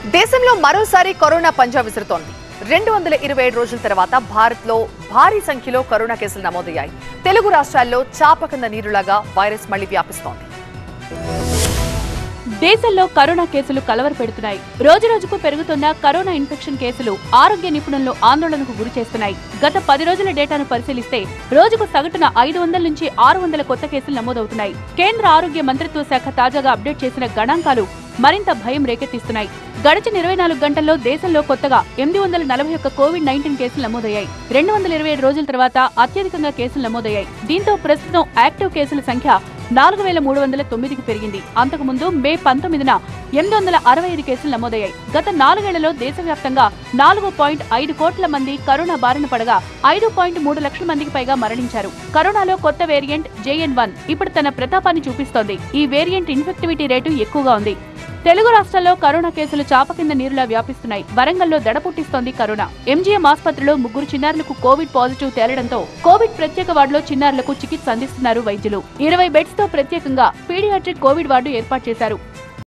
దేశంలో మరోసారి కరోనా పంజా విసురుతోంది రెండు వందల ఇరవై ఏడు రోజుల తర్వాత భారత్లో భారీ సంఖ్యలో కరోనా కేసులు నమోదయ్యాయి తెలుగు రాష్ట్రాల్లో చాప కింద నీరులాగా వైరస్ మళ్లీ వ్యాపిస్తోంది దేశంలో కరోనా కేసులు కలవర పెడుతున్నాయి రోజు రోజుకు పెరుగుతున్న కరోనా ఇన్ఫెక్షన్ కేసులు ఆరోగ్య నిపుణులను ఆందోళనకు గురి చేస్తున్నాయి గత పది రోజుల డేటాను పరిశీలిస్తే రోజుకు సగటున ఐదు వందల నుంచి ఆరు వందల కొత్త కేసులు నమోదవుతున్నాయి కేంద్ర ఆరోగ్య మంత్రిత్వ శాఖ తాజాగా అప్డేట్ చేసిన గణాంకాలు మరింత భయం రేకెత్తిస్తున్నాయి గడిచిన ఇరవై నాలుగు గంటల్లో దేశంలో కొత్తగా ఎనిమిది వందల నలభై ఒక్క కోవిడ్ నైన్టీన్ కేసులు నమోదయ్యాయి రెండు వందల ఇరవై ఏడు రోజుల తర్వాత అత్యధికంగా కేసులు నమోదయ్యాయి దీంతో ప్రస్తుతం యాక్టివ్ కేసుల సంఖ్య నాలుగు వేల మూడు వందల తొమ్మిదికి పెరిగింది అంతకుముందు మే పంతొమ్మిదిన ఎనిమిది వందల అరవై ఐదు కేసులు నమోదయ్యాయి గత నాలుగేళ్లలో దేశవ్యాప్తంగా నాలుగు పాయింట్ ఐదు కోట్ల మంది కరోనా బారిన పడగా ఐదు పాయింట్ మూడు లక్షల మందికి పైగా మరణించారు కరోనాలో కొత్త వేరియంట్ జేఎన్ వన్ ఇప్పుడు తన ప్రతాపాన్ని చూపిస్తోంది ఈ వేరియంట్ ఇన్ఫెక్టివిటీ రేటు ఎక్కువగా ఉంది తెలుగు రాష్ట్రాల్లో కరోనా కేసులు చాప కింద నీరులా వ్యాపిస్తున్నాయి వరంగల్లో దడ పుట్టిస్తోంది కరోనా ఎంజీఎం ఆసుపత్రిలో ముగ్గురు చిన్నారులకు కోవిడ్ పాజిటివ్ తేలడంతో కోవిడ్ ప్రత్యేక వార్డులో చిన్నారులకు చికిత్స అందిస్తున్నారు వైద్యులు ఇరవై బెడ్స్ తో ప్రత్యేకంగా పీడియాట్రిక్ కోవిడ్ వార్డు ఏర్పాటు చేశారు